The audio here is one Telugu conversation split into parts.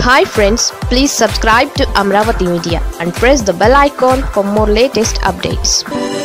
hi friends please subscribe to Amaravati media and press the bell icon for more latest updates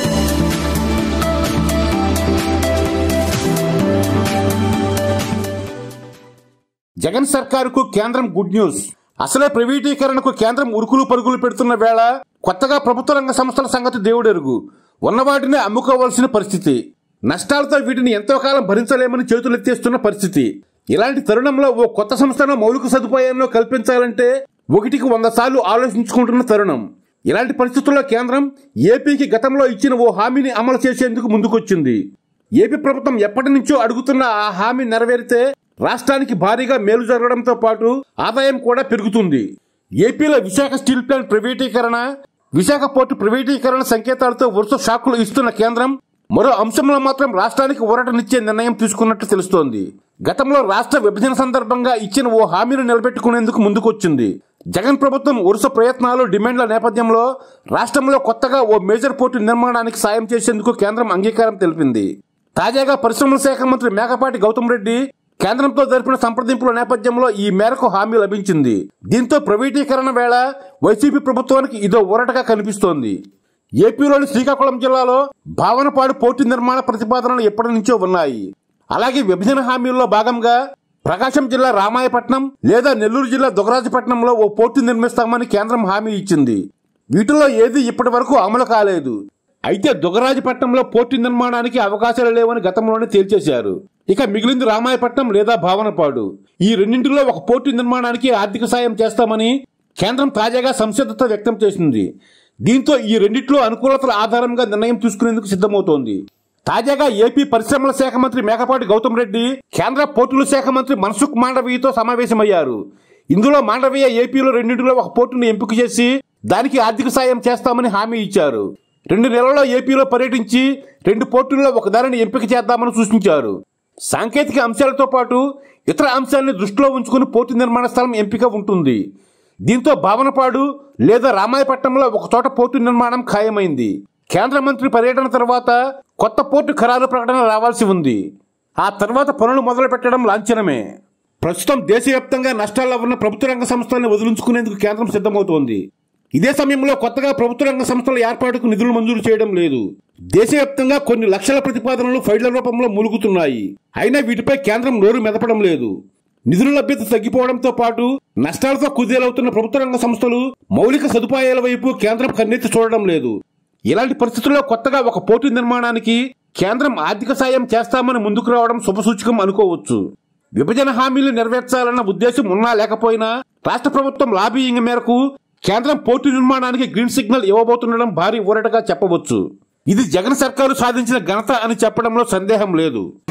Jagan సర్కారుకు కేంద్రం గుడ్ న్యూస్ అసలే ప్రైవేటీకరణకు కేంద్రం ఉరుకులు పరుగులు పెడుతున్న వేళ కొత్తగా ప్రభుత్వ రంగ సంస్థల సంగతి దేవుడెరుగు ఉన్నవాటిని అమ్ముకోవాల్సిన పరిస్థితి నష్టాలతో వీటిని ఎంతో కాలం భరించలేమని చేతులెత్తేస్తున్న పరిస్థితి ఇలాంటి తరుణంలో ఓ కొత్త సంస్థను మౌలిక సదుపాయాలను కల్పించాలంటే ఒకటికి వంద సార్లు ఆలోచించుకుంటున్న తరుణం ఇలాంటి పరిస్థితుల్లో కేంద్రం ఏపీకి గతంలో ఇచ్చిన ఓ హామీని అమలు చేసేందుకు ముందుకొచ్చింది ఏపీ ప్రభుత్వం ఎప్పటి నుంచో అడుగుతున్న ఆ హామీ నెరవేరితే రాష్ట్రానికి భారీగా మేలు జరగడంతో పాటు ఆదాయం కూడా పెరుగుతుంది ఏపీలో విశాఖ స్టీల్ ప్లాంట్ ప్రైవేటీకరణ విశాఖ పోర్టు ప్రైవేటీకరణ సంకేతాలతో వరుస షాకులు ఇస్తున్న కేంద్రం మరో అంశంలో మాత్రం రాష్ట్రానికి ఊరటనిచ్చే నిర్ణయం తీసుకున్నట్లు తెలుస్తోంది గతంలో రాష్ట్ర విభజన సందర్భంగా ఇచ్చిన ఓ హామీని నిలబెట్టుకునేందుకు ముందుకొచ్చింది జగన్ ప్రభుత్వం వరుస ప్రయత్నాలు డిమాండ్ల నేపథ్యంలో రాష్ట్రంలో కొత్తగా ఓ మేజర్ పోర్టు నిర్మాణానికి సాయం చేసేందుకు కేంద్రం అంగీకారం తెలిపింది తాజాగా పరిశ్రమల శాఖ మంత్రి మేకపాటి గౌతమ్ రెడ్డి కేంద్రంతో జరిపిన సంప్రదింపుల నేపథ్యంలో ఈ మేరకు హామీ లభించింది దీంతో ప్రైవేటీకరణ వేళ వైసీపీ ప్రభుత్వానికి ఇదో ఊరటగా కనిపిస్తోంది ఏపీలోని శ్రీకాకుళం జిల్లాలో భావనపాడు పోర్టు నిర్మాణ ప్రతిపాదనలు ఎప్పటి నుంచో ఉన్నాయి అలాగే విభజన హామీల్లో భాగంగా ప్రకాశం జిల్లా రామాయపట్నం లేదా నెల్లూరు జిల్లా దుగరాజపట్నంలో ఓ పోర్టు నిర్మిస్తామని కేంద్రం హామీ ఇచ్చింది వీటిలో ఏది ఇప్పటి వరకు అమలు కాలేదు అయితే దుగరాజపట్నంలో పోర్టు నిర్మాణానికి అవకాశాలు లేవని గతంలోనే తేల్చేశారు ఇక మిగిలింది రామాయపట్నం లేదా భావనపాడు ఈ రెండింటిలో ఒక పోర్టు నిర్మాణానికి ఆర్థిక సాయం చేస్తామని కేంద్రం తాజాగా సంసిద్ధత వ్యక్తం చేసింది దీంతో ఈ రెండిట్లో అనుకూలతల ఆధారంగా నిర్ణయం తీసుకునేందుకు సిద్ధమవుతోంది తాజాగా ఏపీ పరిశ్రమల శాఖ మంత్రి మేకపాటి గౌతమ్ రెడ్డి కేంద్ర పోర్టుల శాఖ మంత్రి మన్సుఖ్ మాండవీయతో సమావేశమయ్యారు ఇందులో మాండవీయ ఏపీలో రెండింటిలో ఒక పోర్టును ఎంపిక చేసి దానికి ఆర్థిక సాయం చేస్తామని హామీ ఇచ్చారు రెండు నెలల్లో ఏపీలో పర్యటించి రెండు పోర్టుల్లో ఒకదానిని ఎంపిక చేద్దామని సూచించారు సాంకేతిక అంశాలతో పాటు ఇతర అంశాలను దృష్టిలో ఉంచుకుని పోర్టు నిర్మాణ స్థలం ఎంపిక ఉంటుంది దీంతో భావనపాడు లేదా రామాయపట్నంలో ఒక చోట పోర్టు నిర్మాణం ఖాయమైంది కేంద్ర మంత్రి పర్యటన తర్వాత కొత్త పోర్టు ఖరారు ప్రకటన రావాల్సి ఉంది ఆ తర్వాత పనులు మొదలు పెట్టడం లాంఛనమే ప్రస్తుతం దేశవ్యాప్తంగా నష్టాల్లో ఉన్న ప్రభుత్వ రంగ సంస్థలను వదిలించుకునేందుకు కేంద్రం సిద్ధమవుతోంది ఇదే సమయంలో కొత్తగా ప్రభుత్వ రంగ సంస్థల ఏర్పాటుకు నిధులు మంజూరు చేయడం లేదు దేశవ్యాప్తంగా కొన్ని లక్షల ప్రతిపాదనలు ఫైళ్ల రూపంలో మూలుగుతున్నాయి అయినా వీటిపై కేంద్రం నోరు మెదపడం లేదు నిధుల లభ్యత తగ్గిపోవడంతో పాటు నష్టాలతో కుదేలవుతున్న ప్రభుత్వ రంగ సంస్థలు మౌలిక సదుపాయాల వైపు కేంద్రం కన్నెత్తి చూడడం లేదు ఇలాంటి పరిస్థితుల్లో కొత్తగా ఒక పోర్టు నిర్మాణానికి కేంద్రం ఆర్థిక సాయం చేస్తామని ముందుకు రావడం శుభసూచకం అనుకోవచ్చు విభజన హామీలు నెరవేర్చాలన్న ఉద్దేశం ఉన్నా లేకపోయినా రాష్ట్ర ప్రభుత్వం లాబీయింగ్ మేరకు కేంద్రం పోర్టు నిర్మాణానికి గ్రీన్ సిగ్నల్ ఇవ్వబోతుండడం భారీ ఊరటగా చెప్పవచ్చు ఇది జగన్ సర్కారు సాధించిన ఘనత అని చెప్పడంలో సందేహం లేదు